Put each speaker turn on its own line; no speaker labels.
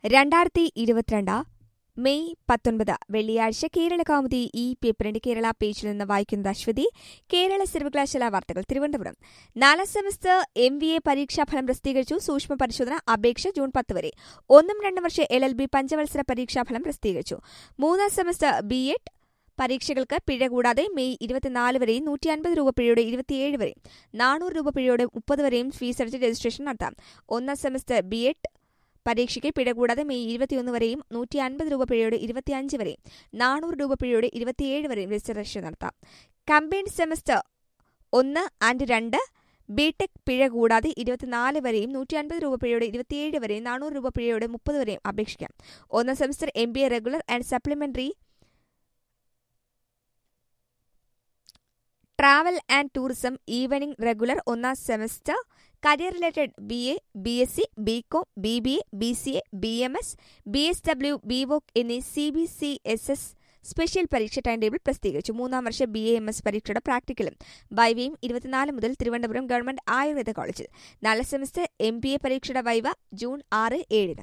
രണ്ടായിരത്തി ഇരുപത്തിരണ്ട് മെയ് പത്തൊൻപത് വെള്ളിയാഴ്ച കേരള കൗമുദി ഈ പേപ്പറിന്റെ കേരള പേജിൽ നിന്ന് വായിക്കുന്നത് അശ്വതി കേരള സർവകലാശാല വാർത്തകൾ തിരുവനന്തപുരം നാലാം സെമസ്റ്റർ എം വി എ പരീക്ഷാഫലം പ്രസിദ്ധീകരിച്ചു സൂക്ഷ്മ പരിശോധന അപേക്ഷ ജൂൺ പത്ത് വരെ ഒന്നും രണ്ടും വർഷ എൽ എൽ ബി പഞ്ചവത്സര പരീക്ഷാഫലം പ്രസിദ്ധീകരിച്ചു മൂന്നാം സെമസ്റ്റർ ബി എഡ് പരീക്ഷകൾക്ക് പിഴ കൂടാതെ മെയ് ഇരുപത്തിനാല് വരെയും നൂറ്റി അൻപത് രൂപ പിഴയോടെ ഇരുപത്തിയേഴ് വരെയും നാനൂറ് രൂപ പിഴയോടെ മുപ്പത് വരെയും ഫീസടച്ച് രജിസ്ട്രേഷൻ നടത്താം ഒന്നാം സെമസ്റ്റർ ബി എഡ് പരീക്ഷയ്ക്ക് പിഴ കൂടാതെ മെയ് ഇരുപത്തിയൊന്ന് വരെയും നൂറ്റി അൻപത് രൂപ പിഴയോടെ ഇരുപത്തിയഞ്ച് വരെയും നാനൂറ് രൂപ പിഴയോടെ ഇരുപത്തിയേഴ് വരെയും രജിസ്ട്രേഷൻ നടത്താം കമ്പൈൻ സെമസ്റ്റർ ഒന്ന് ആൻഡ് രണ്ട് ബിടെക് പിഴ കൂടാതെ ഇരുപത്തിനാല് വരെയും നൂറ്റി അൻപത് രൂപ പിഴയോടെ ഇരുപത്തിയേഴ് വരെയും നാനൂറ് രൂപ പിഴയോടെ മുപ്പത് വരെയും അപേക്ഷിക്കാം ഒന്നാം semester M B A regular and supplementary travel and tourism evening regular ഒന്നാം semester career related B A B S C B com B B A B C A B M S B S W B voc എന്നീ C B C S S special പരീക്ഷ time table പ്രസിദ്ധീകരിച്ചു മൂന്നാം വർഷ B A M S പരീക്ഷയുടെ പ്രാക്ടിക്കലും വൈവയും ഇരുപത്തിനാല് മുതൽ Thiruvananthapuram government Ayurveda കോളേജിൽ നാല് സെമസ്റ്റർ എം ബി എ പരീക്ഷയുടെ വൈവ ജൂൺ ആറ് ഏഴിന്